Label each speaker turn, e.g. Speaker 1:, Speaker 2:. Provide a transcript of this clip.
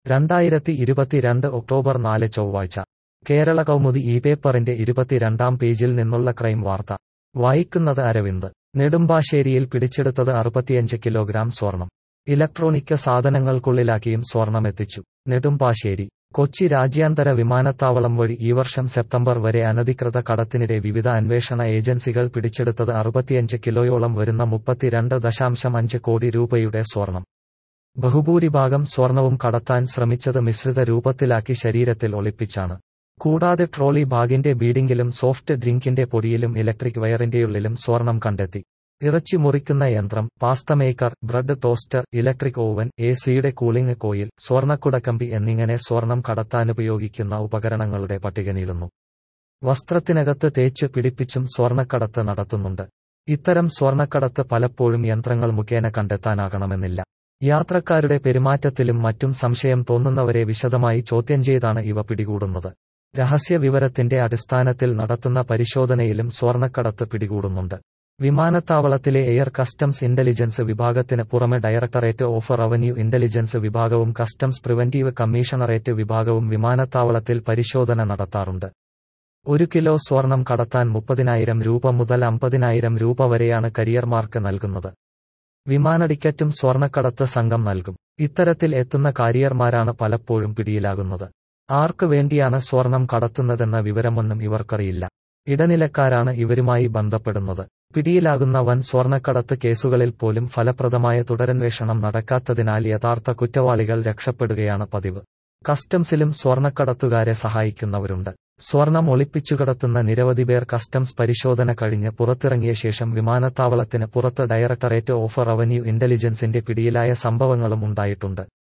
Speaker 1: രണ്ടായിരത്തി ഇരുപത്തിരണ്ട് ഒക്ടോബർ നാല് ചൊവ്വാഴ്ച കേരള കൗമുദി ഈ പേപ്പറിന്റെ ഇരുപത്തിരണ്ടാം പേജിൽ നിന്നുള്ള ക്രൈം വാർത്ത വായിക്കുന്നത് അരവിന്ദ് നെടുമ്പാശ്ശേരിയിൽ പിടിച്ചെടുത്തത് അറുപത്തിയഞ്ച് കിലോഗ്രാം സ്വർണം ഇലക്ട്രോണിക് സാധനങ്ങൾക്കുള്ളിലാക്കിയും സ്വർണമെത്തിച്ചു നെടുമ്പാശ്ശേരി കൊച്ചി രാജ്യാന്തര വിമാനത്താവളം വഴി ഈ വർഷം സെപ്റ്റംബർ വരെ അനധികൃത കടത്തിനിടെ വിവിധ അന്വേഷണ ഏജൻസികൾ പിടിച്ചെടുത്തത് അറുപത്തിയഞ്ച് കിലോയോളം വരുന്ന മുപ്പത്തിരണ്ട് ദശാംശം അഞ്ച് കോടി രൂപയുടെ സ്വർണം ബഹുഭൂരിഭാഗം സ്വർണവും കടത്താൻ ശ്രമിച്ചത് മിശ്രിത രൂപത്തിലാക്കി ശരീരത്തിൽ ഒളിപ്പിച്ചാണ് കൂടാതെ ട്രോളി ബാഗിന്റെ ബീഡിംഗിലും സോഫ്റ്റ് ഡ്രിങ്കിന്റെ പൊടിയിലും ഇലക്ട്രിക് വയറിന്റെയുള്ളിലും സ്വർണം കണ്ടെത്തി ഇറച്ചി മുറിക്കുന്ന യന്ത്രം pasta maker bread toaster electric oven A സിയുടെ കൂളിംഗ് കോയിൽ സ്വർണ്ണക്കുടക്കമ്പി എന്നിങ്ങനെ സ്വർണം കടത്താനുപയോഗിക്കുന്ന ഉപകരണങ്ങളുടെ പട്ടിക നീളുന്നു വസ്ത്രത്തിനകത്ത് തേച്ച് പിടിപ്പിച്ചും സ്വർണ്ണക്കടത്ത് നടത്തുന്നുണ്ട് ഇത്തരം സ്വർണ്ണക്കടത്ത് പലപ്പോഴും യന്ത്രങ്ങൾ മുഖേന കണ്ടെത്താനാകണമെന്നില്ല യാത്രക്കാരുടെ പെരുമാറ്റത്തിലും മറ്റും സംശയം തോന്നുന്നവരെ വിശദമായി ചോദ്യം ചെയ്താണ് ഇവ പിടികൂടുന്നത് രഹസ്യ വിവരത്തിന്റെ അടിസ്ഥാനത്തിൽ നടത്തുന്ന പരിശോധനയിലും സ്വർണ്ണക്കടത്ത് പിടികൂടുന്നുണ്ട് വിമാനത്താവളത്തിലെ എയർ കസ്റ്റംസ് ഇന്റലിജൻസ് വിഭാഗത്തിന് പുറമെ ഡയറക്ടറേറ്റ് ഓഫ് റവന്യൂ ഇന്റലിജൻസ് വിഭാഗവും കസ്റ്റംസ് പ്രിവന്റീവ് കമ്മീഷണറേറ്റ് വിഭാഗവും വിമാനത്താവളത്തിൽ പരിശോധന നടത്താറുണ്ട് ഒരു കിലോ സ്വർണം കടത്താൻ മുപ്പതിനായിരം രൂപ മുതൽ അമ്പതിനായിരം രൂപ വരെയാണ് കരിയർമാർക്ക് നൽകുന്നത് വിമാനടിക്കറ്റും സ്വർണ്ണക്കടത്ത് സംഘം നൽകും ഇത്തരത്തിൽ എത്തുന്ന കാരിയർമാരാണ് പലപ്പോഴും പിടിയിലാകുന്നത് ആർക്ക് വേണ്ടിയാണ് സ്വർണം കടത്തുന്നതെന്ന വിവരമൊന്നും ഇവർക്കറിയില്ല ഇടനിലക്കാരാണ് ഇവരുമായി ബന്ധപ്പെടുന്നത് പിടിയിലാകുന്ന വൻ സ്വർണ്ണക്കടത്ത് കേസുകളിൽ പോലും ഫലപ്രദമായ തുടരന്വേഷണം നടക്കാത്തതിനാൽ യഥാർത്ഥ കുറ്റവാളികൾ രക്ഷപ്പെടുകയാണ് പതിവ് കസ്റ്റംസിലും സ്വർണ്ണക്കടത്തുകാരെ സഹായിക്കുന്നവരുണ്ട് സ്വർണം ഒളിപ്പിച്ചുകടത്തുന്ന നിരവധി പേർ കസ്റ്റംസ് പരിശോധന കഴിഞ്ഞ് പുറത്തിറങ്ങിയ ശേഷം വിമാനത്താവളത്തിന് പുറത്ത് ഡയറക്ടറേറ്റ് ഓഫ് റവന്യൂ ഇന്റലിജൻസിന്റെ പിടിയിലായ സംഭവങ്ങളും ഉണ്ടായിട്ടുണ്ട്